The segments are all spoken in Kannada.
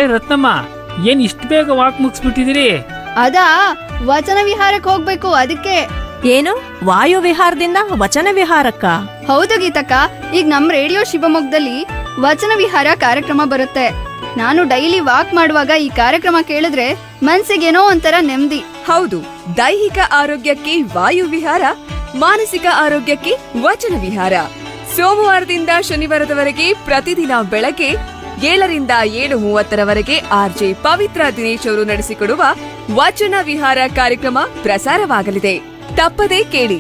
ರತ್ನಮ್ಮ ಏನ್ ಇಷ್ಟು ಬೇಗ ವಾಕ್ ಮುಗಿಸ್ಬಿಟ್ಟಿದ್ದೀರಿ ಅದಾ ವಚನ ವಿಹಾರಕ್ಕೆ ಹೋಗ್ಬೇಕು ಅದಕ್ಕೆ ಏನು ವಾಯು ವಿಹಾರದಿಂದ ವಚನ ವಿಹಾರಕ್ಕ ಹೌದು ಗೀತಕ್ಕ ಈಗ ನಮ್ ರೇಡಿಯೋ ಶಿವಮೊಗ್ಗದಲ್ಲಿ ವಚನ ವಿಹಾರ ಕಾರ್ಯಕ್ರಮ ಬರುತ್ತೆ ನಾನು ಡೈಲಿ ವಾಕ್ ಮಾಡುವಾಗ ಈ ಕಾರ್ಯಕ್ರಮ ಕೇಳಿದ್ರೆ ಮನ್ಸಿಗೇನೋ ಒಂಥರ ನೆಮ್ಮದಿ ಹೌದು ದೈಹಿಕ ಆರೋಗ್ಯಕ್ಕೆ ವಾಯು ವಿಹಾರ ಮಾನಸಿಕ ಆರೋಗ್ಯಕ್ಕೆ ವಚನ ವಿಹಾರ ಸೋಮವಾರದಿಂದ ಶನಿವಾರದವರೆಗೆ ಪ್ರತಿದಿನ ಬೆಳಗ್ಗೆ ಏಳರಿಂದ ಏಳು ಮೂವತ್ತರವರೆಗೆ ಆರ್ಜೆ ಪವಿತ್ರ ದಿನೇಶ್ ಅವರು ನಡೆಸಿಕೊಡುವ ವಚನ ವಿಹಾರ ಕಾರ್ಯಕ್ರಮ ಪ್ರಸಾರವಾಗಲಿದೆ ತಪ್ಪದೇ ಕೇಳಿ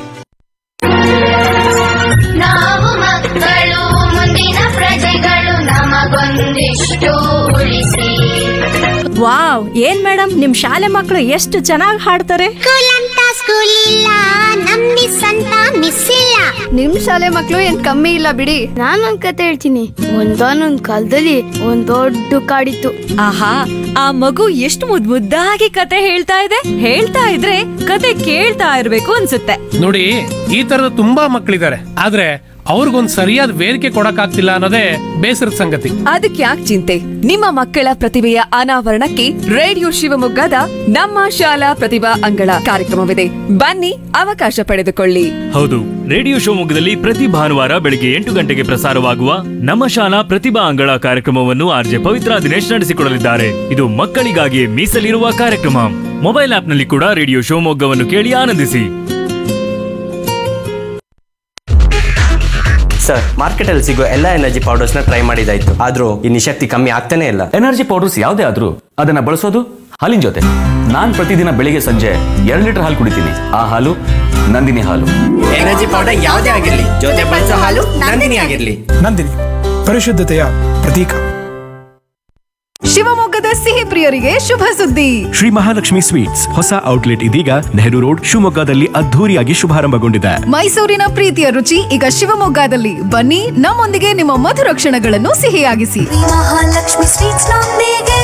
ನಾವು ಮಕ್ಕಳು ಮುಂದಿನ ಪ್ರಜೆಗಳು ನಮಗೊಂದಿಷ್ಟು ಉಳಿಸಿ ವಾವ್ ಏನ್ ಮೇಡಮ್ ನಿಮ್ ಶಾಲೆ ಮಕ್ಕಳು ಎಷ್ಟು ಚೆನ್ನಾಗಿ ಹಾಡ್ತಾರೆ ಸ್ಕೂಲ್ ಅಂತ ಸ್ಕೂಲ್ ಇಲ್ಲ ನಮ್ ಮಿಸ್ ಅಂತ ಮಿಸ್ ಇಲ್ಲ ನಿಮ್ ಶಾಲೆ ಮಕ್ಳು ಏನ್ ಕಮ್ಮಿ ಇಲ್ಲ ಬಿಡಿ ನಾನೊಂದ್ ಕತೆ ಹೇಳ್ತೀನಿ ಒಂದಾನೊಂದ್ ಕಾಲದಲ್ಲಿ ಒಂದ್ ದೊಡ್ಡ ಕಾಡಿತ್ತು ಆಹಾ ಆ ಮಗು ಎಷ್ಟು ಮುದ್ ಮುದ್ದಾಗಿ ಕತೆ ಹೇಳ್ತಾ ಇದೆ ಹೇಳ್ತಾ ಇದ್ರೆ ಕತೆ ಕೇಳ್ತಾ ಇರ್ಬೇಕು ಅನ್ಸುತ್ತೆ ನೋಡಿ ಈ ತರದ ತುಂಬಾ ಮಕ್ಕಳಿದ್ದಾರೆ ಆದ್ರೆ ಅವ್ರಿಗೊಂದ್ ಸರಿಯಾದ ವೇದಿಕೆ ಕೊಡಕ್ಕಾಗ್ತಿಲ್ಲ ಅನ್ನೋದೇ ಬೇಸರದ ಸಂಗತಿ ಅದಕ್ಕೆ ಯಾಕೆ ಚಿಂತೆ ನಿಮ್ಮ ಮಕ್ಕಳ ಪ್ರತಿಭೆಯ ಅನಾವರಣಕ್ಕೆ ರೇಡಿಯೋ ಶಿವಮೊಗ್ಗದ ನಮ್ಮ ಶಾಲಾ ಪ್ರತಿಭಾ ಅಂಗಳ ಕಾರ್ಯಕ್ರಮವಿದೆ ಬನ್ನಿ ಅವಕಾಶ ಪಡೆದುಕೊಳ್ಳಿ ಹೌದು ರೇಡಿಯೋ ಶಿವಮೊಗ್ಗದಲ್ಲಿ ಪ್ರತಿ ಭಾನುವಾರ ಬೆಳಿಗ್ಗೆ ಎಂಟು ಗಂಟೆಗೆ ಪ್ರಸಾರವಾಗುವ ನಮ್ಮ ಶಾಲಾ ಪ್ರತಿಭಾ ಅಂಗಳ ಕಾರ್ಯಕ್ರಮವನ್ನು ಆರ್ಜೆ ಪವಿತ್ರ ದಿನೇಶ್ ನಡೆಸಿಕೊಡಲಿದ್ದಾರೆ ಇದು ಮಕ್ಕಳಿಗಾಗಿ ಮೀಸಲಿರುವ ಕಾರ್ಯಕ್ರಮ ಮೊಬೈಲ್ ಆಪ್ನಲ್ಲಿ ಕೂಡ ರೇಡಿಯೋ ಶಿವಮೊಗ್ಗವನ್ನು ಕೇಳಿ ಆನಂದಿಸಿ ಸರ್ ಮಾರ್ಕೆಟಲ್ಲಿ ಸಿಗೋ ಎಲ್ಲ ಎನರ್ಜಿ ಪೌಡರ್ಸ್ನ ಟ್ರೈ ಮಾಡಿದಾಯ್ತು ಆದ್ರೂ ಈ ನಿಶಕ್ತಿ ಕಮ್ಮಿ ಆಗ್ತಾನೆ ಇಲ್ಲ ಎನರ್ಜಿ ಪೌಡರ್ಸ್ ಯಾವುದೇ ಆದ್ರೂ ಅದನ್ನ ಬಳಸೋದು ಹಾಲಿನ ಜೊತೆ ನಾನ್ ಪ್ರತಿದಿನ ಬೆಳಿಗ್ಗೆ ಸಂಜೆ ಎರಡು ಲೀಟರ್ ಹಾಲು ಕುಡಿತೀನಿ ಆ ಹಾಲು ನಂದಿನಿ ಹಾಲು ಎನರ್ಜಿ ಪೌಡರ್ ಯಾವುದೇ ಆಗಿರ್ಲಿ ಜೊತೆ ಬಳಸೋ ಹಾಲು ನಂದಿನಿ ಆಗಿರ್ಲಿ ನಂದಿನಿ ಪರಿಶುದ್ಧತೆಯ ಪ್ರತೀಕ ಶಿವಮೊಗ್ಗದ ಸಿಹಿ ಪ್ರಿಯರಿಗೆ ಶುಭ ಸುದ್ದಿ ಶ್ರೀ ಮಹಾಲಕ್ಷ್ಮಿ ಸ್ವೀಟ್ಸ್ ಹೊಸ ಔಟ್ಲೆಟ್ ಇದೀಗ ನೆಹರು ರೋಡ್ ಶಿವಮೊಗ್ಗದಲ್ಲಿ ಅದ್ಧೂರಿಯಾಗಿ ಶುಭಾರಂಭಗೊಂಡಿದೆ ಮೈಸೂರಿನ ಪ್ರೀತಿಯ ರುಚಿ ಈಗ ಶಿವಮೊಗ್ಗದಲ್ಲಿ ಬನ್ನಿ ನಮ್ಮೊಂದಿಗೆ ನಿಮ್ಮ ಮಧುರ ಕ್ಷಣಗಳನ್ನು ಸಿಹಿಯಾಗಿಸಿ ಮಹಾಲಕ್ಷ್ಮಿ ಸ್ವೀಟ್ಸ್ ನೊಂದಿಗೆ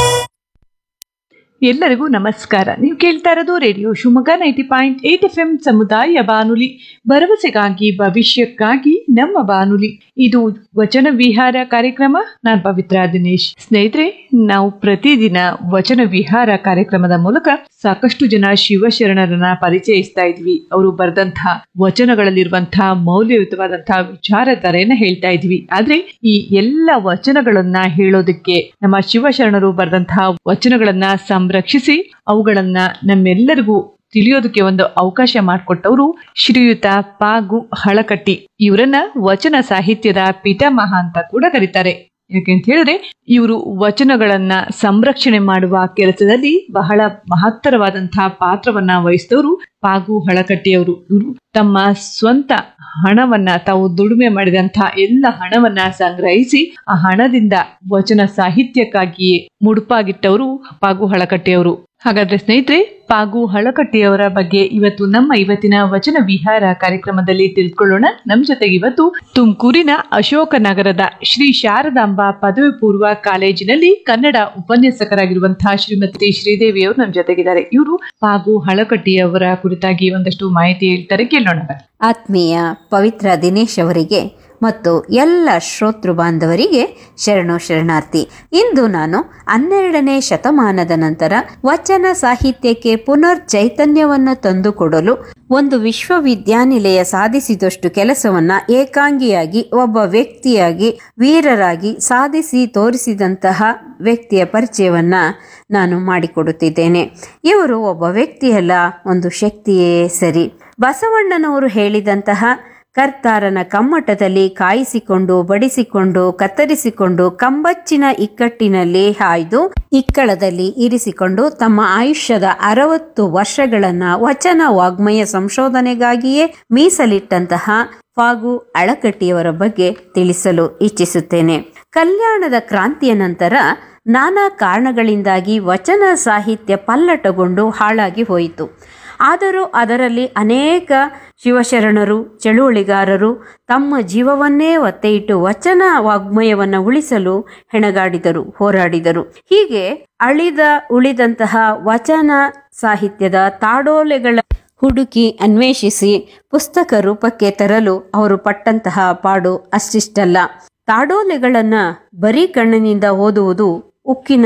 ಎಲ್ಲರಿಗೂ ನಮಸ್ಕಾರ ನೀವು ಕೇಳ್ತಾ ಇರೋದು radio Shivamogga ninety point eight F M ಸಮುದಾಯ ಬಾನುಲಿ ಭರವಸೆಗಾಗಿ ಭವಿಷ್ಯಕ್ಕಾಗಿ ನಮ್ಮ ಬಾನುಲಿ ಇದು ವಚನ ವಿಹಾರ ಕಾರ್ಯಕ್ರಮ ನಾನು ಪವಿತ್ರ ದಿನೇಶ್ ಸ್ನೇಹಿತರೆ ನಾವು ಪ್ರತಿದಿನ ವಚನ ವಿಹಾರ ಕಾರ್ಯಕ್ರಮದ ಮೂಲಕ ಸಾಕಷ್ಟು ಜನ ಶಿವಶರಣರನ್ನ ಪರಿಚಯಿಸ್ತಾ ಇದ್ವಿ ಅವರು ಬರೆದಂತಹ ವಚನಗಳಲ್ಲಿರುವಂತಹ ಮೌಲ್ಯಯುತವಾದಂತಹ ವಿಚಾರಧಾರೆಯನ್ನ ಹೇಳ್ತಾ ಇದ್ವಿ ಆದ್ರೆ ಈ ಎಲ್ಲ ವಚನಗಳನ್ನ ಹೇಳೋದಕ್ಕೆ ನಮ್ಮ ಶಿವಶರಣರು ಬರೆದಂತಹ ವಚನಗಳನ್ನ ಸಂರಕ್ಷಿಸಿ ಅವುಗಳನ್ನ ನಮ್ಮೆಲ್ಲರಿಗೂ ತಿಳಿಯೋದಕ್ಕೆ ಒಂದು ಅವಕಾಶ ಮಾಡಿಕೊಟ್ಟವರು ಶ್ರೀಯುತ ಪಾಗು ಹಳಕಟ್ಟಿ ಇವರನ್ನ ವಚನ ಸಾಹಿತ್ಯದ ಪಿತಾಮಹ ಅಂತ ಕೂಡ ಕರೀತಾರೆ ಯಾಕೆಂತ ಹೇಳಿದ್ರೆ ಇವರು ವಚನಗಳನ್ನ ಸಂರಕ್ಷಣೆ ಮಾಡುವ ಕೆಲಸದಲ್ಲಿ ಬಹಳ ಮಹತ್ತರವಾದಂತಹ ಪಾತ್ರವನ್ನ ವಹಿಸಿದವರು ಪಾಗು ಹಳಕಟ್ಟಿಯವರು ಇವರು ತಮ್ಮ ಸ್ವಂತ ಹಣವನ್ನ ತಾವು ದುಡಿಮೆ ಮಾಡಿದಂತಹ ಎಲ್ಲ ಹಣವನ್ನ ಸಂಗ್ರಹಿಸಿ ಆ ಹಣದಿಂದ ವಚನ ಸಾಹಿತ್ಯಕ್ಕಾಗಿಯೇ ಮುಡುಪಾಗಿಟ್ಟವರು ಪಾಗು ಹಳಕಟ್ಟಿಯವರು ಹಾಗಾದ್ರೆ ಸ್ನೇಹಿತರೆ ಪಾಗು ಹಳಕಟ್ಟಿಯವರ ಬಗ್ಗೆ ಇವತ್ತು ನಮ್ಮ ಇವತ್ತಿನ ವಚನ ವಿಹಾರ ಕಾರ್ಯಕ್ರಮದಲ್ಲಿ ತಿಳ್ಕೊಳ್ಳೋಣ ನಮ್ಮ ಜೊತೆಗೆ ಇವತ್ತು ತುಮಕೂರಿನ ಅಶೋಕನಗರದ ಶ್ರೀ ಶಾರದಾಂಬ ಪದವಿ ಪೂರ್ವ ಕಾಲೇಜಿನಲ್ಲಿ ಕನ್ನಡ ಉಪನ್ಯಾಸಕರಾಗಿರುವಂತಹ ಶ್ರೀಮತಿ ಶ್ರೀದೇವಿ ಅವರು ನಮ್ಮ ಜೊತೆಗಿದ್ದಾರೆ ಇವರು ಪಾಗು ಹಳಕಟ್ಟಿಯವರ ಕುರಿತಾಗಿ ಒಂದಷ್ಟು ಮಾಹಿತಿ ಹೇಳ್ತಾರೆ ಕೇಳೋಣ ಬನ್ನಿ. ಆತ್ಮೀಯ ಪವಿತ್ರ ದಿನೇಶ್ ಅವರಿಗೆ ಮತ್ತು ಎಲ್ಲ ಶ್ರೋತೃ ಬಾಂಧವರಿಗೆ ಶರಣು ಶರಣಾರ್ಥಿ ಇಂದು ನಾನು ಹನ್ನೆರಡನೇ ಶತಮಾನದ ನಂತರ ವಚನ ಸಾಹಿತ್ಯಕ್ಕೆ ಪುನರ್ ಚೈತನ್ಯವನ್ನು ತಂದುಕೊಡಲು ಒಂದು ವಿಶ್ವವಿದ್ಯಾನಿಲಯ ಸಾಧಿಸಿದಷ್ಟು ಕೆಲಸವನ್ನ ಏಕಾಂಗಿಯಾಗಿ ಒಬ್ಬ ವ್ಯಕ್ತಿಯಾಗಿ ವೀರರಾಗಿ ಸಾಧಿಸಿ ತೋರಿಸಿದಂತಹ ವ್ಯಕ್ತಿಯ ಪರಿಚಯವನ್ನ ನಾನು ಮಾಡಿಕೊಡುತ್ತಿದ್ದೇನೆ ಇವರು ಒಬ್ಬ ವ್ಯಕ್ತಿಯಲ್ಲ ಒಂದು ಶಕ್ತಿಯೇ ಸರಿ ಬಸವಣ್ಣನವರು ಹೇಳಿದಂತಹ ಕರ್ತಾರನ ಕಮ್ಮಟದಲ್ಲಿ ಕಾಯಿಸಿಕೊಂಡು ಬಡಿಸಿಕೊಂಡು ಕತ್ತರಿಸಿಕೊಂಡು ಕಂಬಚ್ಚಿನ ಇಕ್ಕಟ್ಟಿನಲ್ಲಿ ಹಾಯ್ದು ಇಕ್ಕಳದಲ್ಲಿ ಇರಿಸಿಕೊಂಡು ತಮ್ಮ ಆಯುಷ್ಯದ ಅರವತ್ತು ವರ್ಷಗಳನ್ನ ವಚನ ವಾಗ್ಮಯ ಸಂಶೋಧನೆಗಾಗಿಯೇ ಮೀಸಲಿಟ್ಟಂತಹ ಫಾಗು ಅಳಕಟ್ಟಿಯವರ ಬಗ್ಗೆ ತಿಳಿಸಲು ಇಚ್ಛಿಸುತ್ತೇನೆ ಕಲ್ಯಾಣದ ಕ್ರಾಂತಿಯ ನಂತರ ನಾನಾ ಕಾರಣಗಳಿಂದಾಗಿ ವಚನ ಸಾಹಿತ್ಯ ಪಲ್ಲಟಗೊಂಡು ಹಾಳಾಗಿ ಹೋಯಿತು ಆದರೂ ಅದರಲ್ಲಿ ಅನೇಕ ಶಿವಶರಣರು ಚಳುವಳಿಗಾರರು ತಮ್ಮ ಜೀವವನ್ನೇ ಒತ್ತೆ ಇಟ್ಟು ವಚನ ವಾಗ್ಮಯವನ್ನು ಉಳಿಸಲು ಹೆಣಗಾಡಿದರು ಹೋರಾಡಿದರು ಹೀಗೆ ಅಳಿದ ಉಳಿದಂತಹ ವಚನ ಸಾಹಿತ್ಯದ ತಾಡೋಲೆಗಳ ಹುಡುಕಿ ಅನ್ವೇಷಿಸಿ ಪುಸ್ತಕ ರೂಪಕ್ಕೆ ತರಲು ಅವರು ಪಟ್ಟಂತಹ ಪಾಡು ಅಷ್ಟಿಷ್ಟಲ್ಲ ತಾಡೋಲೆಗಳನ್ನು ಬರೀ ಕಣ್ಣಿನಿಂದ ಓದುವುದು ಉಕ್ಕಿನ